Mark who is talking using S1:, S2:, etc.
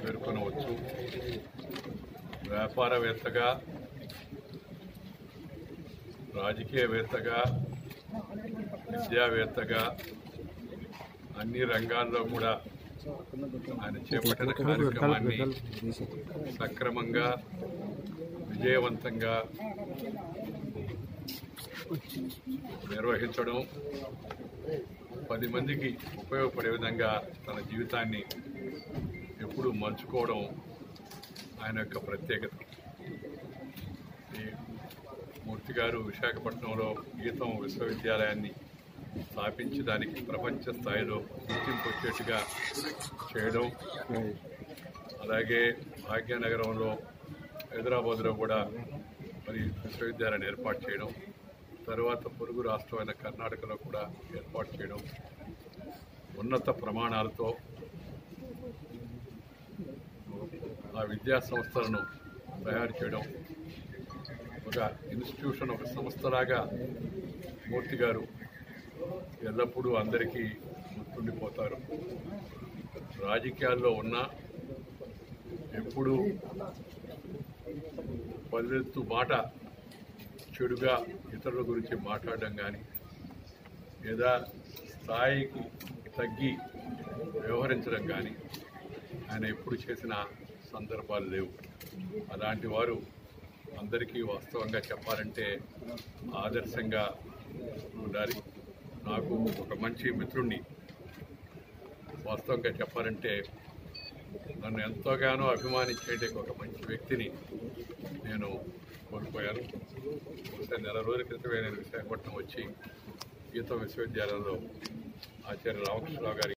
S1: పేర్కొనవచ్చు వ్యాపారవేత్తగా రాజకీయవేత్తగా విద్యావేత్తగా అన్ని రంగాల్లో కూడా ఆయన చేపట్టిన కార్యక్రమాన్ని సక్రమంగా విజయవంతంగా నిర్వహించడం పది మందికి ఉపయోగపడే విధంగా తన జీవితాన్ని ఎప్పుడూ మలుచుకోవడం ఆయన యొక్క ప్రత్యేకత ఈ మూర్తి గారు విశాఖపట్నంలో గీతం విశ్వవిద్యాలయాన్ని స్థాపించి దానికి ప్రపంచ స్థాయిలో గుర్తింపు వచ్చేట్టుగా చేయడం అలాగే భాగ్యనగరంలో హైదరాబాద్లో కూడా మరి విశ్వవిద్యాలయాన్ని ఏర్పాటు చేయడం తర్వాత పొరుగు రాష్ట్రమైన కర్ణాటకలో కూడా ఏర్పాటు చేయడం ఉన్నత ప్రమాణాలతో ఆ విద్యా సంస్థలను తయారు చేయడం ఒక ఇన్స్టిట్యూషన్ ఒక సంస్థలాగా మూర్తి గారు ఎల్లప్పుడూ అందరికీ గుర్తుండిపోతారు రాజకీయాల్లో ఉన్న ఎప్పుడూ పల్లెత్తు మాట చెడుగా ఇతరుల గురించి మాట్లాడడం కానీ లేదా స్థాయికి తగ్గి వ్యవహరించడం కానీ ఆయన ఎప్పుడు చేసిన సందర్భాలు లేవు అలాంటి వారు అందరికీ వాస్తవంగా చెప్పాలంటే ఆదర్శంగా ఉండాలి నాకు ఒక మంచి మిత్రుణ్ణి వాస్తవంగా చెప్పాలంటే నన్ను ఎంతోగానో అభిమానించే ఒక మంచి వ్యక్తిని నేను కోల్పోయాను బహుశా నెల రోజుల క్రితమే నేను విశాఖపట్నం వచ్చి గీతం విశ్వవిద్యాలయంలో ఆచార్య రామకృష్ణరావు గారి